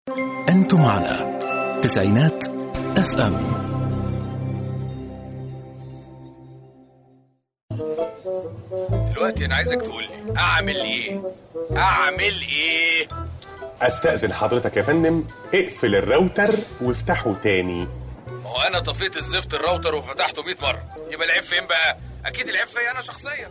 أنتم على تسعينات اف ام دلوقتي انا عايزك تقول لي اعمل ايه اعمل ايه استأذن حضرتك يا فندم اقفل الراوتر وافتحه تاني ما هو انا طفيت الزفت الراوتر وفتحته 100 مره يبقى العيب فين بقى اكيد العيب فيا انا شخصيا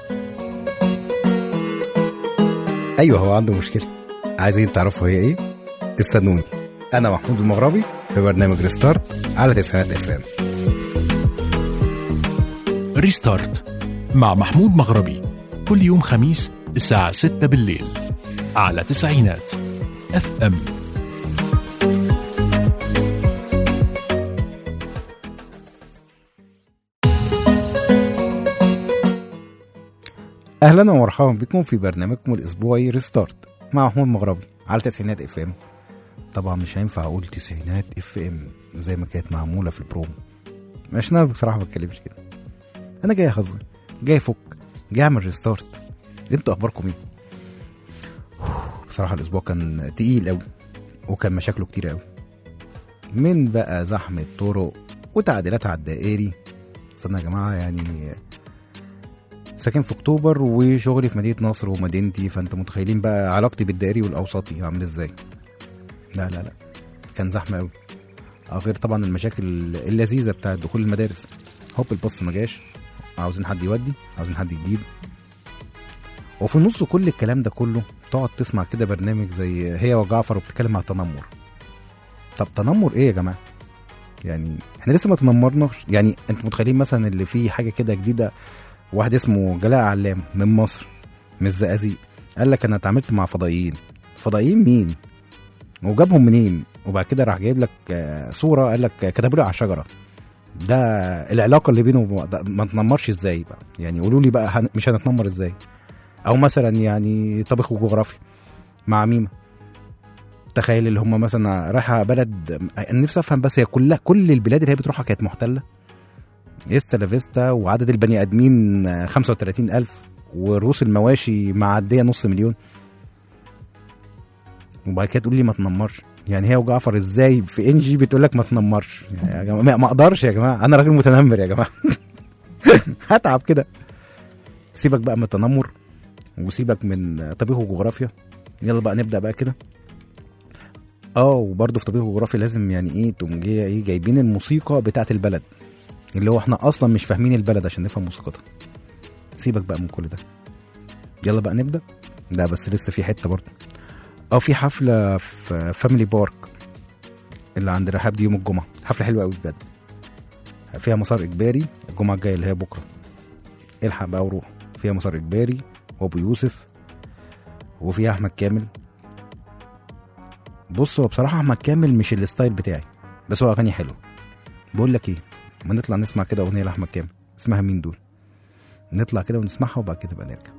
ايوه هو عنده مشكله عايزين تعرفوا هي ايه استنوني انا محمود المغربي في برنامج ريستارت على تسعينات اف ام ريستارت مع محمود مغربي كل يوم خميس الساعة 6 بالليل على تسعينات اف ام اهلا ومرحبا بكم في برنامجكم الاسبوعي ريستارت مع محمود مغربي على تسعينات اف ام طبعا مش هينفع اقول تسعينات اف ام زي ما كانت معموله في البرومو مش انا بصراحه ما بتكلمش كده انا جاي اهزر جاي افك جاي اعمل ريستارت انتوا اخباركم ايه بصراحه الاسبوع كان تقيل قوي وكان مشاكله كتير قوي من بقى زحمه طرق وتعديلات على الدائري استنى يا جماعه يعني ساكن في اكتوبر وشغلي في مدينه نصر ومدينتي فانت متخيلين بقى علاقتي بالدائري والاوسطي عامل ازاي لا لا لا كان زحمه قوي اه غير طبعا المشاكل اللذيذه بتاعت دخول المدارس هوب الباص ما جاش عاوزين حد يودي عاوزين حد يجيب وفي نص كل الكلام ده كله تقعد تسمع كده برنامج زي هي وجعفر وبتتكلم عن التنمر طب تنمر ايه يا جماعه يعني احنا لسه ما تنمرناش يعني انتوا متخيلين مثلا اللي فيه حاجه كده جديده واحد اسمه جلاء علام من مصر من الزقازيق قال لك انا اتعاملت مع فضائيين فضائيين مين وجابهم منين وبعد كده راح جايب لك آه، صوره قال لك كتبوا لي على شجره ده العلاقه اللي بينه وب- ده ما تنمرش ازاي بقى يعني قولوا لي بقى هن... مش هنتنمر ازاي او مثلا يعني طبخ وجغرافيا مع ميمه تخيل اللي هم مثلا رايحه بلد أنا نفسي افهم بس هي كلها كل البلاد اللي هي بتروحها كانت محتله استا لافيستا وعدد البني ادمين آه، 35000 ورؤوس المواشي معديه نص مليون وبعد كده تقول لي ما تنمرش يعني هي وجعفر ازاي في انجي بتقول لك ما تنمرش يعني يا جماعه ما- ما اقدرش يا جماعه انا راجل متنمر يا جماعه هتعب كده سيبك بقى من التنمر وسيبك من طبيخ وجغرافيا يلا بقى نبدا بقى كده اه وبرضه في طبيخ وجغرافيا لازم يعني ايه تقوم جايه ايه جايبين الموسيقى بتاعت البلد اللي هو احنا اصلا مش فاهمين البلد عشان نفهم موسيقتها سيبك بقى من كل ده يلا بقى نبدا لا بس لسه في حته برضه اه في حفله في فاميلي بارك اللي عند رحاب دي يوم الجمعه حفله حلوه قوي بجد فيها مسار اجباري الجمعه الجايه اللي هي بكره الحق بقى وروح فيها مسار اجباري وابو يوسف وفيها احمد كامل بص هو بصراحه احمد كامل مش الستايل بتاعي بس هو اغاني حلوه بقول لك ايه ما نطلع نسمع كده اغنيه لاحمد كامل اسمها مين دول نطلع كده ونسمعها وبعد كده بقى نرجع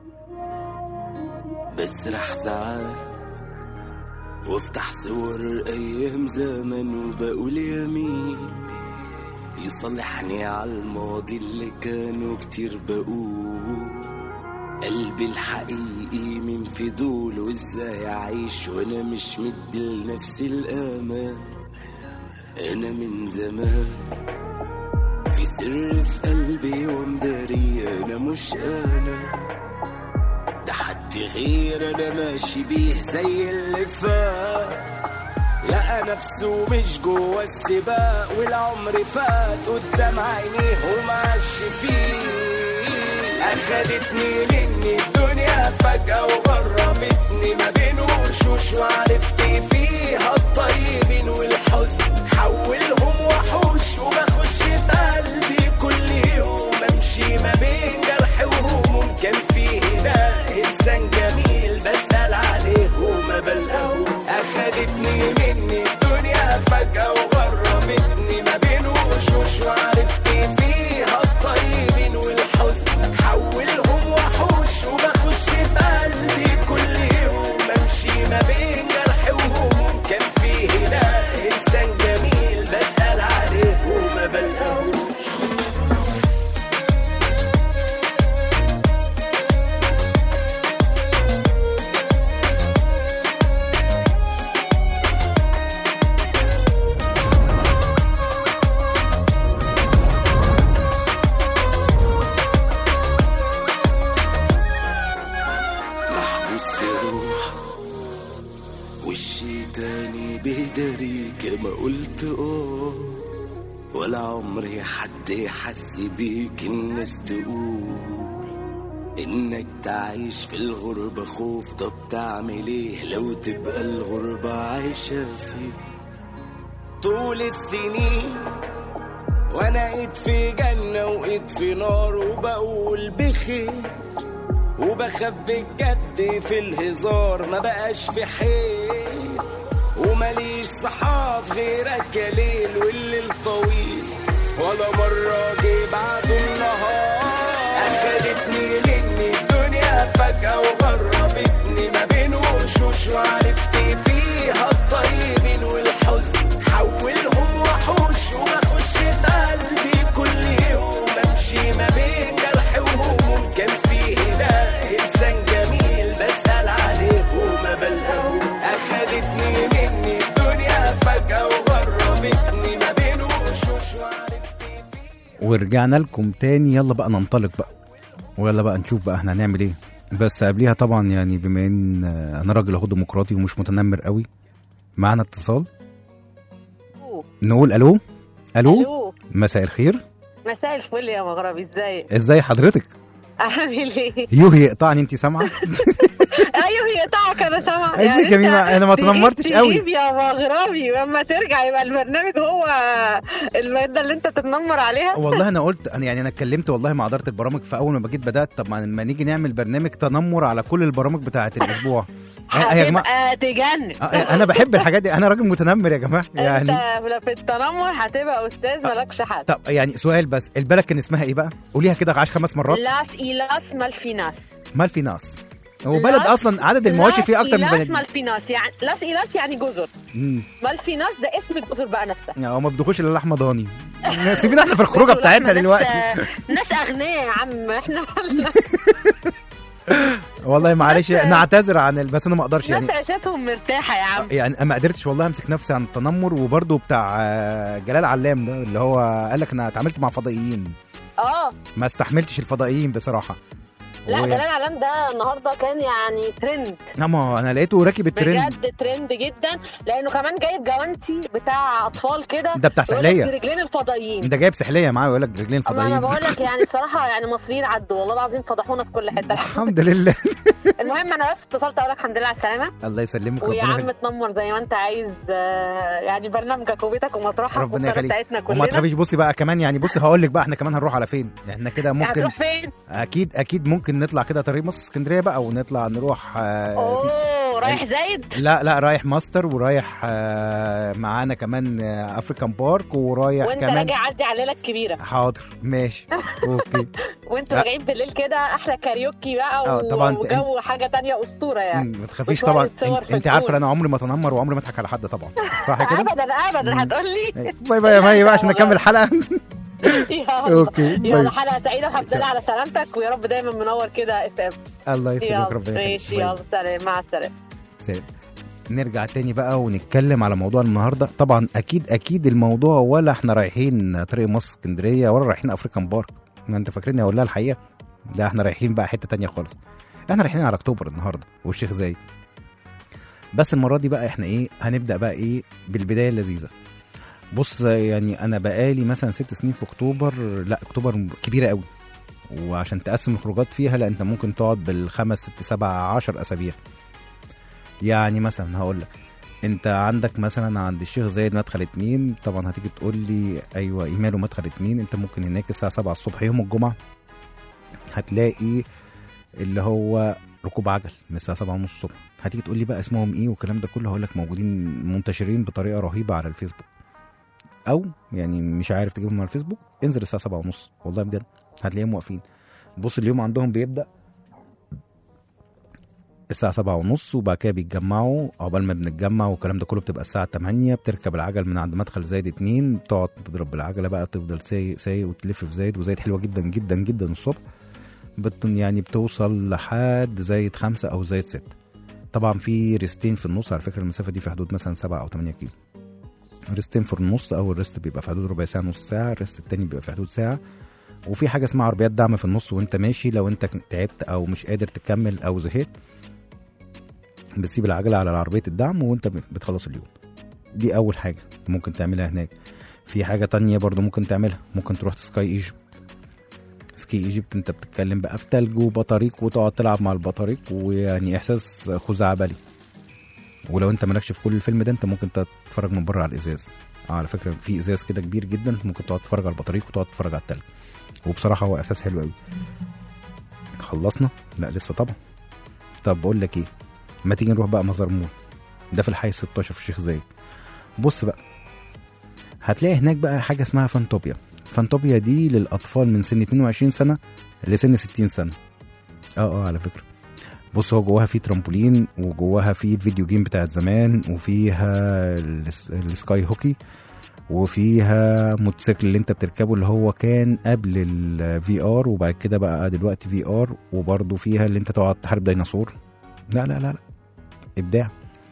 بسرح ساعات وافتح صور ايام زمان وبقول يمين يصلحني على الماضي اللي كانوا كتير بقول قلبي الحقيقي من في دول وازاي اعيش وانا مش مدي لنفسي الامان انا من زمان في سر في قلبي ومداري انا مش انا ده حد غير انا ماشي بيه زي اللي فات لقى نفسه مش جوه السباق والعمر فات قدام عينيه ومعش فيه اخدتني مني الدنيا فجأة وغرمتني ما بين وشوش وعرفت فيها الطيبين والحزن حولهم وحوش وبخش في قلبي كل يوم امشي ما بين جرح وهموم كان فيه هنا انسان جميل بسأل عليه وما بلقاهوش اخدتني مني الدنيا فجأة وغرمتني ما بين وشوش وعرفت فيها الطيبين والحزن حولهم وحوش وبخش في قلبي كل يوم امشي ما بين جرح وهموم كان فيه هنا انسان جميل بسأل عليه وما بلقاهوش وشي تاني بيداريك ما قلت اه ولا عمري حد يحس بيك الناس تقول انك تعيش في الغربة خوف طب تعمل ايه لو تبقى الغربة عايشة فيك طول السنين وانا ايد في جنة وايد في نار وبقول بخير وبخبي الجد في الهزار ما بقاش في حيل ومليش صحاب غيرك يا ليل والليل طويل ولا مرة جه بعد النهار أخدتني مني الدنيا فجأة وغربتني ما بين وشوش وعرفت فيها الطيبين والحزن حولهم وحوش وبخش في قلبي كل يوم امشي ما بين جرح وهموم كان فيه ده انسان جميل بسأل عليه وما بلقاه اخدتني مني الدنيا فجأة وغربتني ما بين وشوش وعرفت فيه ورجعنا لكم تاني يلا بقى ننطلق بقى ويلا بقى نشوف بقى احنا هنعمل ايه بس قبليها طبعا يعني بما ان آه، انا راجل اهو ديمقراطي ومش متنمر قوي معانا اتصال نقول الو الو الو مساء الخير مساء الفل يا مغربي ازيك ازاي حضرتك عامل ايه يوه يقطعني انت سامعه ايوه يقطعك انا سامعه ازيك يا ميمة؟ أنا ما تنمرتش قوي. تجيب يا مغربي واما ترجع يبقى البرنامج هو الماده اللي انت تتنمر عليها والله انا قلت انا يعني انا اتكلمت والله مع اداره البرامج فاول ما جيت بدات طب ما ما نيجي نعمل برنامج تنمر على كل البرامج بتاعه الاسبوع آه، يا جماعه هتبقى تجنن آه، انا بحب الحاجات دي انا راجل متنمر يا جماعه يعني انت في التنمر هتبقى استاذ مالكش حد طب يعني سؤال بس البلد كان اسمها ايه بقى قوليها كده عاش خمس مرات لاس إيلاس مالفيناس مال في ناس هو بلد لاس- اصلا عدد المواشي فيه اكتر من لاس بني إيلاس مالفيناس يعني لاس إيلاس يعني جزر مم. مالفيناس ده اسم الجزر بقى نفسها يعني هو ما بدخلش الا لحمه ضاني سيبينا احنا في الخروجه بتاعتنا ناس- دلوقتي ناس اغنياء يا عم احنا والله معلش ناس- نعتذر عن ال- بس انا ما اقدرش يعني ناس عيشتهم مرتاحه يا عم يعني ما قدرتش والله امسك نفسي عن التنمر وبرده بتاع آه، جلال علام ده اللي هو قال لك انا اتعاملت مع فضائيين اه ما استحملتش الفضائيين بصراحه لا و- جلال علام ده النهارده كان يعني ترند لا، ما هو انا لقيته راكب الترند بجد ترند جدا لانه كمان جايب جوانتي بتاع اطفال كده ده بتاع يقول لك سحلية. دي رجلين الفضائيين ده جايب سحليه معاه ويقول لك رجلين اما انا فضائيين بقول لك يعني الصراحه يعني المصريين عدوا والله العظيم فضحونا في كل حته الحمد لله المهم انا بس اتصلت اقول لك الحمد لله على السلامه الله يسلمك ويا ربنا عم يخليك. تنمر زي ما انت عايز آه، يعني برنامجك وبيتك ومطرحك ربنا والقناه يخليك بتاعتنا وما كلنا تخافيش بصي بقى كمان يعني بصي هقول لك بقى احنا كمان هنروح على فين احنا كده ممكن هتروح فين؟ اكيد اكيد ممكن نطلع كده طريق مصر اسكندريه بقى ونطلع نروح آه اوه رايح زايد؟ لا لا رايح ماستر ورايح آه معانا كمان آه افريكان بارك ورايح وانت كمان راجع عدي على ليله كبيره حاضر ماشي اوكي وانتوا لا. راجعين بالليل كده احلى كاريوكي بقى اه، و... طبعا انت- وجو حاجه تانية اسطوره يعني مم، ما تخافيش وشوية طبعا صور انت, في انت عارفه الفون. ان انا عمري ما اتنمر وعمري ما اضحك على حد طبعا صح كده ابدا ابدا هتقول لي باي باي يا مي بقى عشان نكمل الحلقه يلا اوكي باي. يلا حلقه سعيده وحمد لله على سلامتك ويا رب دايما منور كده اف ام الله يسلمك يلا ربنا ماشي باي. يلا سلام مع السلامه سلام. نرجع تاني بقى ونتكلم على موضوع النهارده طبعا اكيد اكيد الموضوع ولا احنا رايحين طريق مصر اسكندريه ولا رايحين افريكان بارك ما انت فاكرني اقول لها الحقيقه ده احنا رايحين بقى حته تانية خالص احنا رايحين على اكتوبر النهارده والشيخ زايد بس المره دي بقى احنا ايه هنبدا بقى ايه بالبدايه اللذيذه بص يعني انا بقالي مثلا ست سنين في اكتوبر لا اكتوبر كبيره قوي وعشان تقسم الخروجات فيها لا انت ممكن تقعد بالخمس ست سبع عشر اسابيع يعني مثلا هقول لك انت عندك مثلا عند الشيخ زايد مدخل اتنين طبعا هتيجي تقول لي ايوه ايماله مدخل اتنين انت ممكن هناك الساعه 7 الصبح يوم الجمعه هتلاقي اللي هو ركوب عجل من الساعه 7 ونص الصبح هتيجي تقول لي بقى اسمهم ايه والكلام ده كله هقول لك موجودين منتشرين بطريقه رهيبه على الفيسبوك او يعني مش عارف تجيبهم على الفيسبوك انزل الساعه 7 ونص والله بجد هتلاقيهم واقفين بص اليوم عندهم بيبدا الساعة سبعة ونص وبعد كده بيتجمعوا عقبال ما بنتجمع والكلام ده كله بتبقى الساعة تمانية بتركب العجل من عند مدخل زايد اتنين تقعد تضرب بالعجلة بقى تفضل سايق سايق وتلف في زايد وزايد حلوة جدا جدا جدا الصبح بت يعني بتوصل لحد زايد خمسة أو زايد ستة طبعا في ريستين في النص على فكرة المسافة دي في حدود مثلا سبعة أو تمانية كيلو ريستين في النص أول ريست بيبقى في حدود ربع ساعة نص ساعة الريست التاني بيبقى في حدود ساعة وفي حاجة اسمها عربيات دعم في النص وانت ماشي لو انت تعبت أو مش قادر تكمل أو زهقت بتسيب العجله على عربيه الدعم وانت بت- بتخلص اليوم دي اول حاجه ممكن تعملها هناك في حاجه تانية برضو ممكن تعملها ممكن تروح سكاي ايجيبت سكي ايجيبت انت بتتكلم بقى في تلج وبطاريق وتقعد تلعب مع البطاريق ويعني احساس خزعبلي ولو انت مالكش في كل الفيلم ده انت ممكن تتفرج من بره على الازاز آه، على فكره في ازاز كده كبير جدا ممكن تقعد تتفرج على البطاريق وتقعد تتفرج على التلج وبصراحه هو احساس حلو قوي خلصنا لا لسه طبعا طب بقول لك ايه ما تيجي نروح بقى مزار مول ده في الحي 16 في الشيخ زايد بص بقى هتلاقي هناك بقى حاجه اسمها فانتوبيا فانتوبيا دي للاطفال من سن 22 سنه لسن 60 سنه اه اه على فكره بص هو جواها في ترامبولين وجواها في الفيديو جيم بتاعت زمان وفيها الس- السكاي هوكي وفيها موتوسيكل اللي انت بتركبه اللي هو كان قبل الفي ار وبعد كده بقى دلوقتي في ار وبرده فيها اللي انت تقعد تحارب ديناصور لا لا لا لا ابداع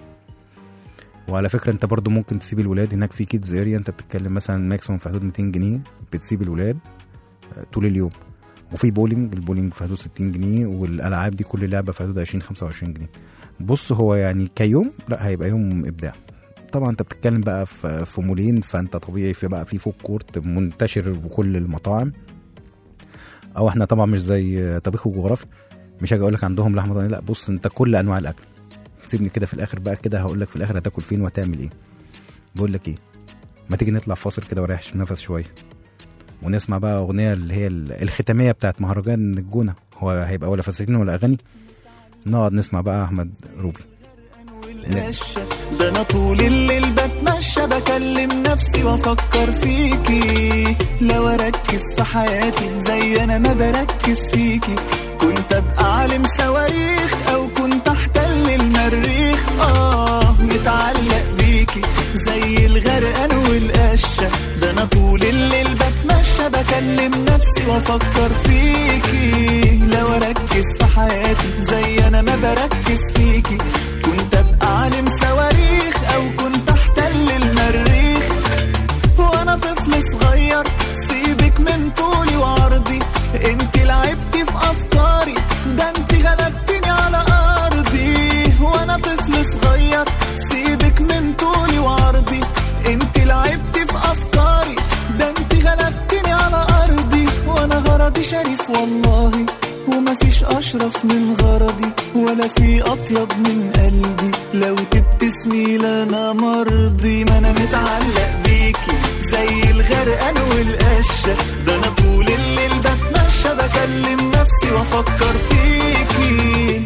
وعلى فكره انت برضو ممكن تسيب الولاد هناك في كيدز اريا انت بتتكلم مثلا ماكسيموم في حدود 200 جنيه بتسيب الولاد آه، طول اليوم وفي بولينج البولينج في حدود 60 جنيه والالعاب دي كل لعبه في حدود 20 25 جنيه بص هو يعني كيوم لا هيبقى يوم ابداع طبعا انت بتتكلم بقى في في مولين فانت طبيعي في بقى في فود كورت منتشر في كل المطاعم او احنا طبعا مش زي طبيخ وجغرافي مش هاجي اقول لك عندهم لحمه ضاني لا بص انت كل انواع الاكل سيبني كده في الاخر بقى كده هقول لك في الاخر هتاكل فين وهتعمل ايه بقول لك ايه ما تيجي نطلع فاصل كده وريح نفس شويه ونسمع بقى اغنيه اللي هي ال- الختاميه بتاعت مهرجان الجونه هو هيبقى ولا فساتين ولا اغاني نقعد نسمع بقى احمد روبي والقشة ده انا طول الليل بتمشى بكلم نفسي وافكر فيكي لو اركز في حياتي زي انا ما بركز فيكي كنت ابقى عالم صواريخ او كنت احتل المريخ اه متعلق بيكي زي الغرقان والقشة ده انا طول الليل بتمشى بكلم نفسي وافكر فيكي لو اركز في حياتي زي انا ما بركز فيكي كنت ابقى عالم صواريخ او كنت احتل المريخ وانا طفل صغير سيبك من طولي وعرضي انت لعبتي في افكاري ده انت غلبتني على ارضي وانا طفل صغير سيبك من طولي وعرضي انت لعبتي في افكاري ده انت غلبتني على ارضي وانا غرضي شريف والله ومفيش اشرف من غرضي ولا في اطيب من قلبي لو تبتسمي لنا مرضي ما انا متعلق بيكي زي الغرقان والقشه ده انا طول الليل بتمشى بكلم نفسي وافكر فيكي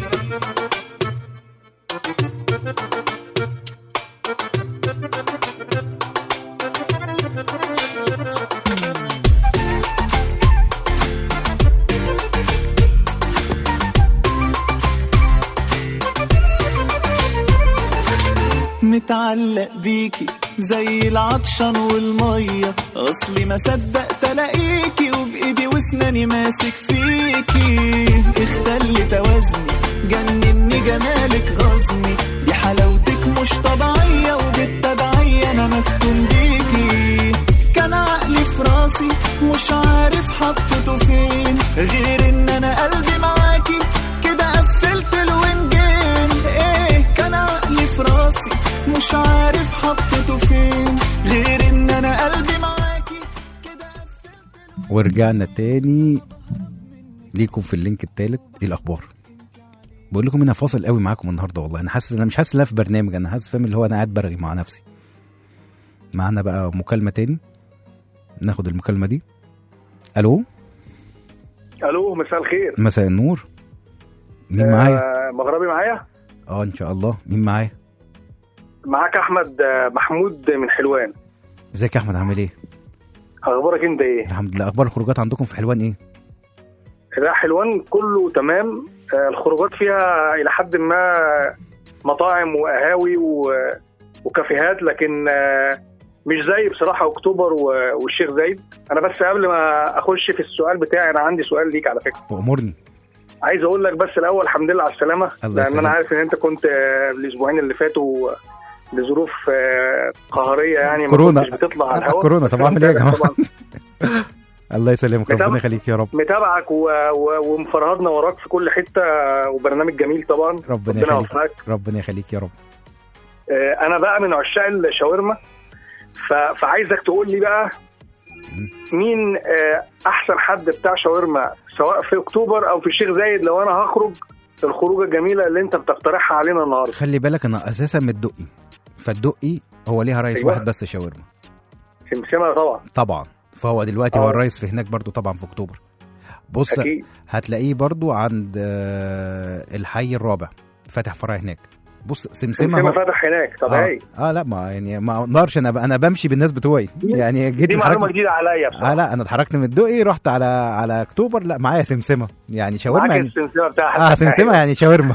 متعلق بيكي زي العطشان والمية أصلي ما صدقت ألاقيكي وبإيدي واسناني ماسك فيكي اختل توازني جنني جمالك غزني دي حلاوتك مش طبيعية وبالتبعية أنا مفتون بيكي كان عقلي في راسي مش عارف حطيته فين غير إن أنا قلبي معاكي كده قفلت الوينجين ايه كان عقلي في راسي مش عارف حطيته فين غير ان انا قلبي معاكي كده قفلت ورجعنا تاني ليكم في اللينك التالت ايه الاخبار بقول لكم انا فاصل قوي معاكم النهارده والله انا حاسس انا مش حاسس لا في برنامج انا حاسس فاهم اللي هو انا قاعد برغي مع نفسي معانا بقى مكالمه تاني ناخد المكالمه دي الو الو مساء الخير مساء النور مين معايا آه مغربي معايا اه ان شاء الله مين معايا معاك احمد آه، محمود من حلوان ازيك يا احمد عامل ايه اخبارك انت ايه الحمد لله اخبار الخروجات عندكم في حلوان ايه لا حلوان كله تمام آه الخروجات فيها الى حد ما مطاعم وقهاوي و- وكافيهات لكن آه مش زي بصراحه اكتوبر و- والشيخ زايد انا بس قبل ما اخش في السؤال بتاعي انا عندي سؤال ليك على فكره وامرني عايز اقول لك بس الاول الحمد لله على السلامه الله لان يسلمك. انا عارف ان انت كنت آه، الاسبوعين اللي فاتوا لظروف آه، قهريه يعني ما كورونا. كنتش بتطلع على الهواء كورونا، طب أعمل إيه يا جماعة؟ طبعا الله يسلمك ربنا متابع- يخليك يا رب متابعك و... و... ومفرهدنا وراك في كل حته وبرنامج جميل طبعا ربنا يخليك يوفقك ربنا يخليك يا رب آه، انا بقى من عشاق الشاورما ف... فعايزك تقول لي بقى مين آه، احسن حد بتاع شاورما سواء في اكتوبر او في الشيخ زايد لو انا هخرج الخروجه الجميله اللي انت بتقترحها علينا النهارده خلي بالك انا اساسا من الدقي فالدقي هو ليها رئيس أيوة. واحد بس شاورما سمسمه طبعا طبعا فهو دلوقتي هو آه. الرئيس في هناك برضو طبعا في اكتوبر بص اكيد هتلاقيه برضو عند آه، الحي الرابع فاتح فرع هناك بص سمسمه سمسمه هو فاتح هناك طب اه, هاي آه لا ما يعني ما اقدرش انا ب- انا بمشي بالناس بتوعي يعني جيت دي معلومه اتحركت جديده عليا اه بصراحه لا انا اتحركت من الدقي رحت على على اكتوبر لا معايا سمسمه يعني شاورما معاك يعني السمسمه بتاعتك اه سمسمه يعني شاورما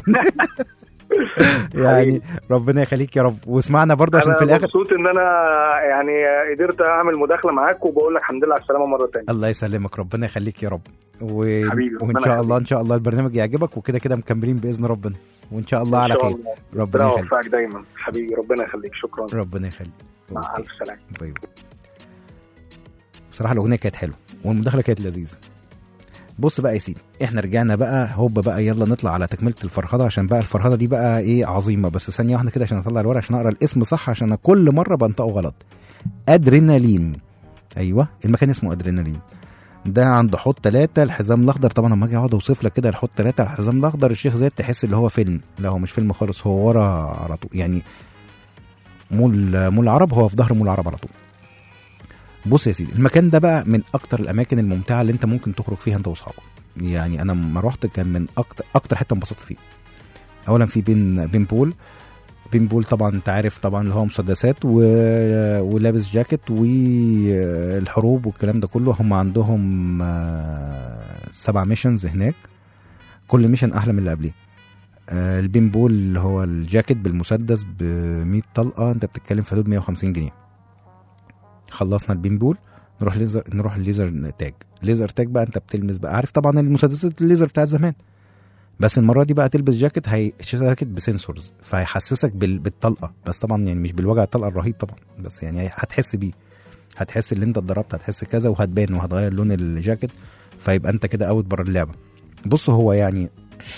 يعني ربنا يخليك يا رب واسمعنا برضو عشان انا في الاخر مبسوط ان انا يعني قدرت اعمل مداخله معاك وبقول لك الحمد لله على السلامه مره ثانيه الله يسلمك ربنا يخليك يا رب و... حبيبي، وان ربنا شاء الله يخليك. ان شاء الله البرنامج يعجبك وكده كده مكملين باذن ربنا وان شاء الله إن على شاء خير الله. ربنا ربنا يخليك يوفقك دايما حبيبي ربنا يخليك شكرا ربنا يخليك مع أوكي. الف سلامه باي باي بصراحه الاغنيه كانت حلوه والمداخله كانت لذيذه بص بقى يا سيدي احنا رجعنا بقى هوب بقى يلا نطلع على تكمله الفرهده عشان بقى الفرهده دي بقى ايه عظيمه بس ثانيه واحده كده عشان اطلع الورق عشان اقرا الاسم صح عشان أنا كل مره بنطقه غلط ادرينالين ايوه المكان اسمه ادرينالين ده عند حوض ثلاثة الحزام الأخضر طبعا لما أجي أقعد أوصف لك كده الحوض ثلاثة الحزام الأخضر الشيخ زايد تحس اللي هو فيلم لا هو مش فيلم خالص هو ورا على طول يعني مول مول العرب هو في ظهر مول العرب على طول بص يا سيدي المكان ده بقى من اكتر الاماكن الممتعه اللي انت ممكن تخرج فيها انت واصحابك يعني انا لما رحت كان من اكتر اكتر حته انبسطت فيه اولا في بين بين بول بين بول طبعا انت عارف طبعا اللي هو مسدسات و... ولابس جاكيت والحروب والكلام ده كله هم عندهم آه، سبع ميشنز هناك كل ميشن احلى من اللي قبليه آه، البين بول اللي هو الجاكيت بالمسدس ب 100 طلقه انت بتتكلم في حدود 150 جنيه خلصنا البين بول نروح ليزر نروح الليزر تاج ليزر تاج بقى انت بتلمس بقى عارف طبعا المسدسات الليزر بتاعت زمان بس المره دي بقى تلبس جاكيت هي جاكيت بسنسورز فهيحسسك بال... بالطلقه بس طبعا يعني مش بالوجع الطلقه الرهيب طبعا بس يعني هتحس بيه هتحس ان انت اتضربت هتحس كذا وهتبان وهتغير لون الجاكيت فيبقى انت كده اوت بره اللعبه بص هو يعني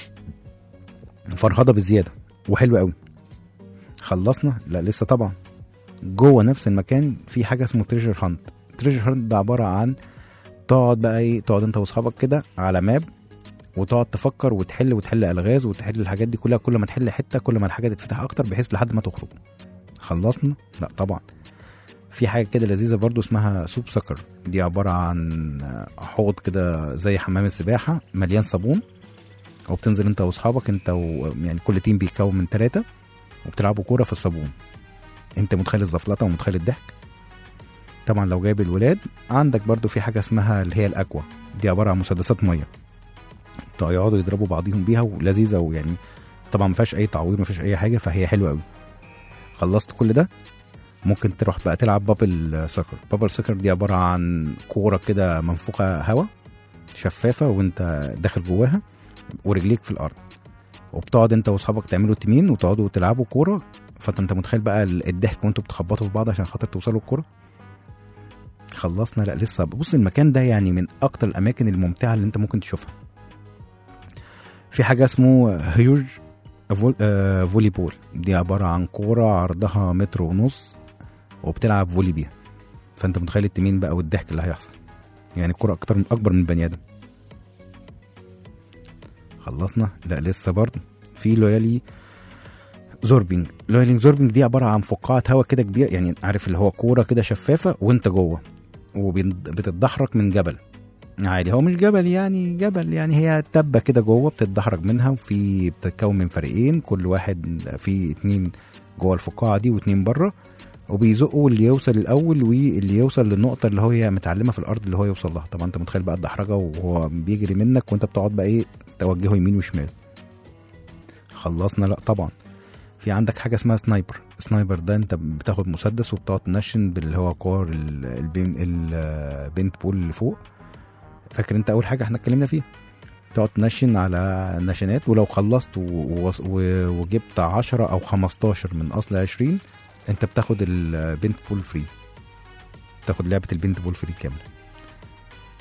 فرهضه بزياده وحلو قوي خلصنا لا لسه طبعا جوه نفس المكان في حاجه اسمه تريجر هانت تريجر هانت ده عباره عن تقعد بقى ايه تقعد انت واصحابك كده على ماب وتقعد تفكر وتحل وتحل الغاز وتحل الحاجات دي كلها كل ما تحل حته كل ما الحاجه تتفتح اكتر بحيث لحد ما تخرج خلصنا لا طبعا في حاجه كده لذيذه برضو اسمها سوب سكر دي عباره عن حوض كده زي حمام السباحه مليان صابون وبتنزل انت واصحابك انت و... يعني كل تيم بيتكون من ثلاثه وبتلعبوا كوره في الصابون انت متخيل الزفلطه ومتخيل الضحك طبعا لو جايب الولاد عندك برضو في حاجه اسمها اللي هي الاكوا دي عباره عن مسدسات ميه يقعدوا يضربوا بعضيهم بيها ولذيذه ويعني طبعا ما فيهاش اي تعوير ما فيهاش اي حاجه فهي حلوه قوي خلصت كل ده ممكن تروح بقى تلعب بابل سكر بابل سكر دي عباره عن كوره كده منفوخه هواء شفافه وانت داخل جواها ورجليك في الارض وبتقعد انت واصحابك تعملوا تيمين وتقعدوا تلعبوا كوره فانت متخيل بقى الضحك وانتوا بتخبطوا في بعض عشان خاطر توصلوا الكوره خلصنا لا لسه بص المكان ده يعني من اكتر الاماكن الممتعه اللي انت ممكن تشوفها في حاجه اسمه هيوج فول آه فولي بول دي عباره عن كوره عرضها متر ونص وبتلعب فولي بيها فانت متخيل التيمين بقى والضحك اللي هيحصل يعني الكوره اكتر اكبر من البني ادم خلصنا لا لسه برضه في لويالي زوربينج لويالي زوربينج دي عباره عن فقاعه هواء كده كبيره يعني عارف اللي هو كوره كده شفافه وانت جوه وبتتدحرج من جبل عادي هو مش جبل يعني جبل يعني هي تبة كده جوه بتتدحرج منها وفي بتتكون من فريقين كل واحد في اتنين جوه الفقاعة دي واتنين بره وبيزقوا اللي يوصل الاول واللي يوصل للنقطة اللي هي متعلمة في الارض اللي هو يوصل لها طبعا انت متخيل بقى الدحرجة وهو بيجري منك وانت بتقعد بقى ايه توجهه يمين وشمال خلصنا لا طبعا في عندك حاجة اسمها سنايبر سنايبر ده انت بتاخد مسدس وبتقعد تنشن باللي هو كور البين البنت بول اللي فوق فاكر انت اول حاجه احنا اتكلمنا فيها تقعد تنشن على نشنات ولو خلصت و... و... وجبت 10 او 15 من اصل 20 انت بتاخد البنت بول فري تاخد لعبه البنت بول فري كامله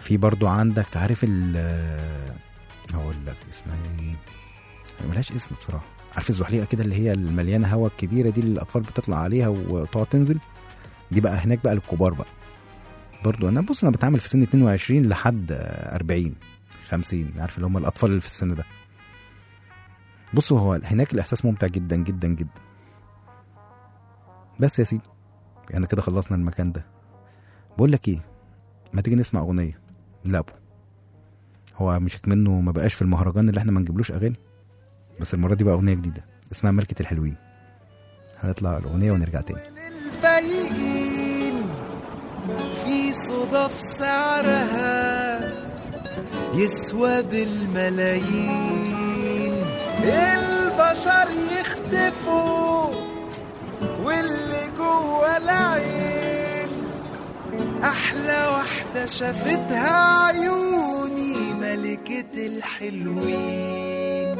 في برضو عندك عارف ال هقول لك اسمها ايه ملهاش اسم بصراحه عارف الزحليقه كده اللي هي المليانه هوا الكبيره دي اللي الاطفال بتطلع عليها وتقعد تنزل دي بقى هناك بقى للكبار بقى برضو انا بص انا بتعامل في سن 22 لحد 40 50 عارف اللي هم الاطفال اللي في السن ده بصوا هو هناك الاحساس ممتع جدا جدا جدا بس يا سيدي يعني كده خلصنا المكان ده بقول لك ايه ما تيجي نسمع اغنيه لابو هو مش منه ما بقاش في المهرجان اللي احنا ما نجيبلوش اغاني بس المره دي بقى اغنيه جديده اسمها ملكه الحلوين هنطلع الاغنيه ونرجع تاني الفايقين في صدف سعرها يسوى بالملايين البشر يختفوا واللي جوه العين احلى واحده شافتها عيوني ملكه الحلوين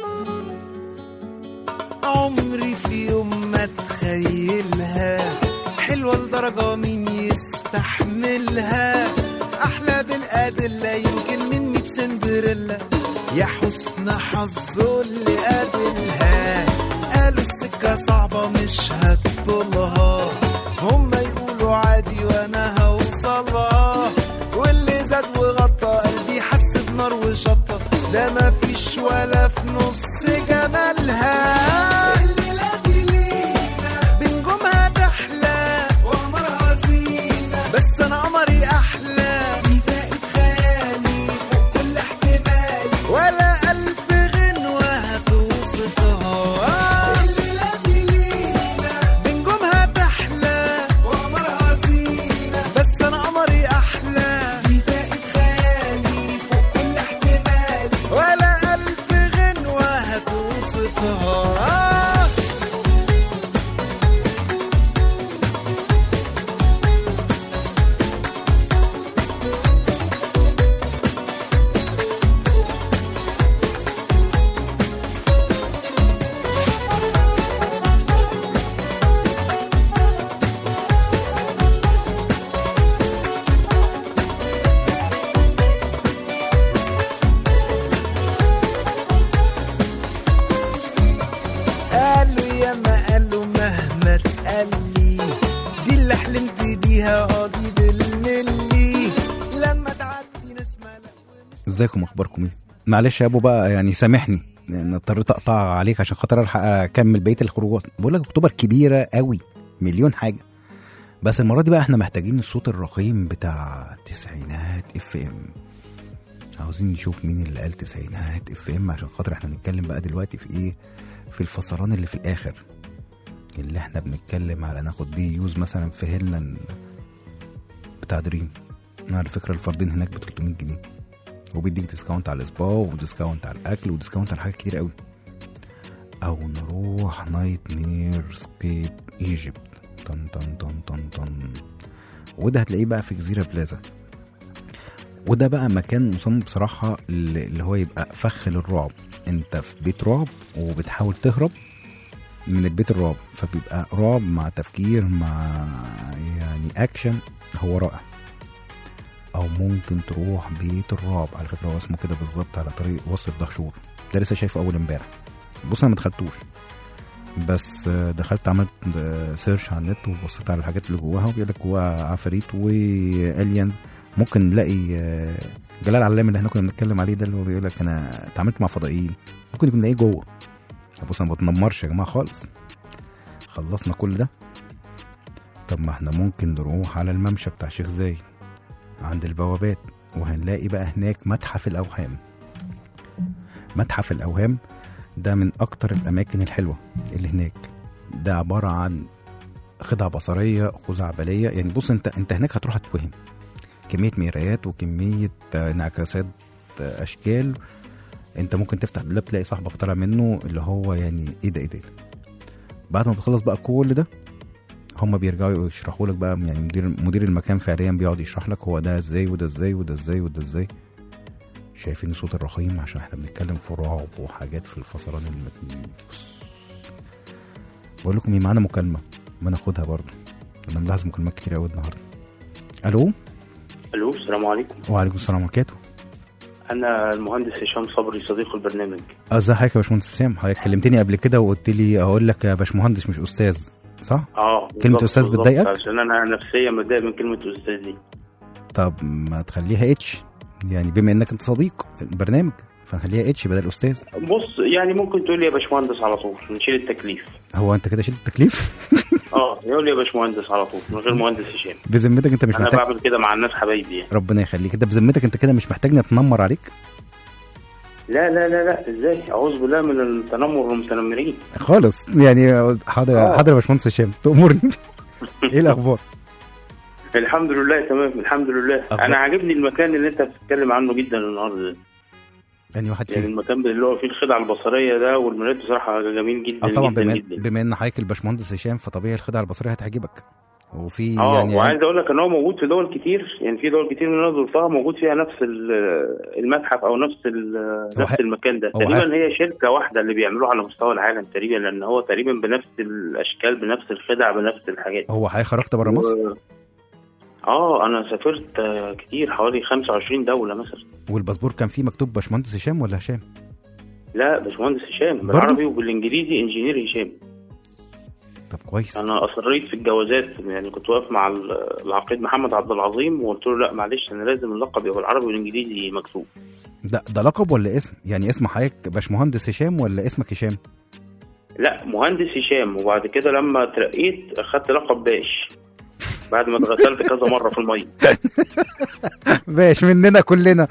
عمري في يوم ما اتخيلها حلوة لدرجة مين يستحملها أحلى بالأدلة يمكن من ميت سندريلا يا حسن حظه اللي قابلها قالوا السكة صعبة مش هتطولها هما يقولوا عادي وانا هوصلها واللي زاد وغطى قلبي حس بنار وشطة ده مفيش ولا في نص جمالها الليلة دي لينا بنجومها تحلى وقمرها زينة بس انا قمري احلى دي بقت خيالي فوق كل احتمالي ولا الف غنوة هتوصفها الليلة دي لينا بنجومها تحلى وقمرها زينة بس انا قمري احلى دي بقت خيالي فوق كل احتمالي ولا الف غنوة هتوصفها قالوا يا ما قالوا مهما تقلي دي اللي حلمت بيها قاضي بالملي لما تعدي نسمع لا ازيكم اخباركم ايه معلش يا ابو بقى يعني سامحني لان اضطريت اقطع عليك عشان خاطر الحق اكمل بقيه الخروجات بقول لك اكتوبر كبيره قوي مليون حاجه بس المره دي بقى احنا محتاجين الصوت الرخيم بتاع تسعينات اف ام عاوزين نشوف مين اللي قال تسعينات اف ام عشان خاطر احنا نتكلم بقى دلوقتي في ايه في الفصلان اللي في الاخر اللي احنا بنتكلم على ناخد دي يوز مثلا في هيلن بتاع دريم على فكره الفردين هناك ب 300 جنيه وبيديك ديسكاونت على السبا وديسكاونت على الاكل وديسكاونت على حاجات كتير قوي او نروح نايت مير سكيب ايجيبت طن طن طن طن طن وده هتلاقيه بقى في جزيره بلازا وده بقى مكان مصمم بصراحه اللي اللي هو يبقى فخ للرعب انت في بيت رعب وبتحاول تهرب من البيت الرعب فبيبقى رعب مع تفكير مع يعني اكشن هو رائع او ممكن تروح بيت الرعب على فكره هو اسمه كده بالظبط على طريق وصل الدهشور ده لسه شايفه اول امبارح بص انا ما دخلتوش بس آه، دخلت عملت آه، سيرش على النت وبصيت على الحاجات اللي جواها وبيقول لك جواها عفاريت والينز ممكن نلاقي آه، جلال علام اللي احنا كنا بنتكلم عليه ده اللي هو بيقول لك انا اتعاملت مع فضائيين ممكن يكون نلاقيه جوه بص انا ما بتنمرش يا جماعه خالص خلصنا كل ده طب ما احنا ممكن نروح على الممشى بتاع شيخ زايد عند البوابات وهنلاقي بقى هناك متحف الأوهام متحف الأوهام ده من أكتر الأماكن الحلوة اللي هناك ده عبارة عن خدع بصرية خزعبلية يعني بص انت انت هناك هتروح هتوهم كمية مرايات وكمية آه، انعكاسات آه، أشكال انت ممكن تفتح دولاب تلاقي صاحبك طالع منه اللي هو يعني ايه ده ايه ده, إيه ده. بعد ما تخلص بقى كل ده هم بيرجعوا يشرحوا لك بقى يعني مدير مدير المكان فعليا بيقعد يشرح لك هو ده ازاي وده ازاي وده ازاي وده ازاي شايفين صوت الرخيم عشان احنا بنتكلم في رعب وحاجات في الفصلان المتنين بقول لكم ايه معانا مكالمه ما ناخدها برضه انا ملاحظ مكالمات كتير قوي النهارده الو الو السلام عليكم وعليكم السلام ورحمه الله انا المهندس هشام صبري صديق البرنامج ازي حضرتك يا باشمهندس سام حضرتك كلمتني قبل كده وقلت لي اقول لك يا باشمهندس مش استاذ صح اه كلمة بالظبط، أستاذ بالظبط، بتضايقك؟ عشان انا نفسيا متضايق من كلمه استاذ دي طب ما تخليها اتش يعني بما انك انت صديق البرنامج فنخليها اتش بدل استاذ بص يعني ممكن تقول لي يا باشمهندس على طول نشيل التكليف هو انت كده شلت التكليف اه يقول لي يا باشمهندس على طول من غير مهندس هشام بذمتك انت مش انا محتاج بعمل كده مع الناس حبايبي يعني. ربنا يخليك انت بذمتك انت كده مش محتاجني اتنمر عليك لا لا لا لا ازاي اعوذ بالله من التنمر والمتنمرين خالص يعني حاضر آه. حاضر يا باشمهندس هشام تأمرني ايه الاخبار الحمد لله تمام الحمد لله أخبار. انا عاجبني المكان اللي انت بتتكلم عنه جدا النهارده ده. يعني واحد يعني فيه المكان اللي هو فيه الخدعه البصريه ده والمرايات بصراحه جميل جدا اه طبعا جدا بما جدا بما ان حضرتك الباشمهندس هشام فطبيعي الخدعه البصريه هتعجبك وفي اه يعني وعايز اقول لك ان هو موجود في دول كتير يعني في دول كتير من اللي انا زرتها موجود فيها نفس ال- المتحف او نفس ال- هو نفس ح- المكان ده هو تقريبا ح- هي شركه واحده اللي بيعملوها على مستوى العالم تقريبا لان هو تقريبا بنفس الاشكال بنفس الخدع بنفس الحاجات هو حضرتك خرجت بره مصر و... اه انا سافرت آه، كتير حوالي 25 دوله مثلا والباسبور كان فيه مكتوب باشمهندس هشام ولا هشام لا باشمهندس هشام برضه؟ بالعربي وبالانجليزي انجينير هشام طب كويس انا اصريت في الجوازات يعني كنت واقف مع ال- العقيد محمد عبد العظيم وقلت له لا معلش انا لازم اللقب يبقى بالعربي والانجليزي مكتوب ده ده لقب ولا اسم يعني اسم حضرتك باشمهندس هشام ولا اسمك هشام لا مهندس هشام وبعد كده لما ترقيت اخدت لقب باش بعد ما اتغسلت كذا مره في الميه باش مننا كلنا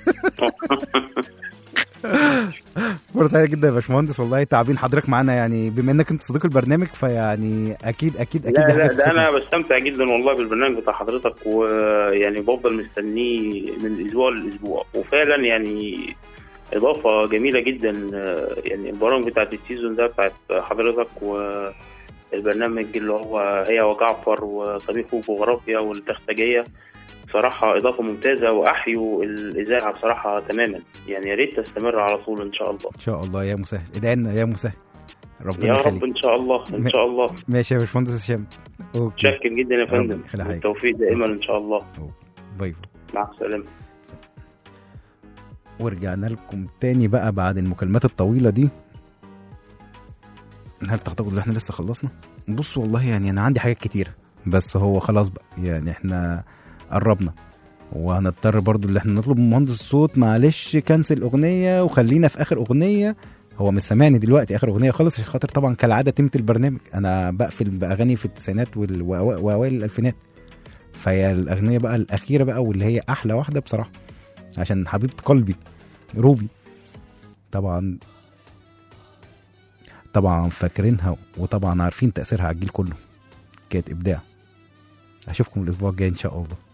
فرصة سعيدة جدا يا باشمهندس والله تعبين حضرتك معانا يعني بما انك انت صديق البرنامج فيعني اكيد اكيد اكيد لا دي لا حاجة ده تبسطني. انا بستمتع جدا والله بالبرنامج بتاع حضرتك ويعني بفضل مستنيه من اسبوع لاسبوع وفعلا يعني اضافه جميله جدا آه، يعني البرامج بتاعت السيزون ده بتاعت حضرتك والبرنامج اللي هو هي وجعفر وطبيب وجغرافيا والتختجيه صراحة إضافة ممتازة وأحيوا الإذاعة بصراحة تماما يعني يا ريت تستمر على طول إن شاء الله ان شاء الله يا مسهل ادعي لنا يا مسهل ربنا يا يخليك رب إن شاء الله م- إن شاء الله ماشي يا باشمهندس هشام اوكي شاكر جدا يا ربنا فندم يخلي حضرتك. بالتوفيق دائما إن شاء الله باي باي مع السلامة ورجعنا لكم تاني بقى بعد المكالمات الطويلة دي هل تعتقدوا ان احنا لسه خلصنا؟ بص والله يعني انا عندي حاجات كتيرة بس هو خلاص بقى يعني احنا قربنا وهنضطر برضو اللي احنا نطلب من مهندس الصوت معلش كنسل اغنية وخلينا في اخر اغنية هو مش سامعني دلوقتي اخر اغنية خالص عشان خاطر طبعا كالعادة تيمة البرنامج انا بقفل باغاني في التسعينات وال- وأوا- واوائل الالفينات فهي الاغنية بقى الاخيرة بقى واللي هي احلى واحدة بصراحة عشان حبيبة قلبي روبي طبعا طبعا فاكرينها وطبعا عارفين تأثيرها على الجيل كله كانت إبداع أشوفكم الأسبوع الجاي إن شاء الله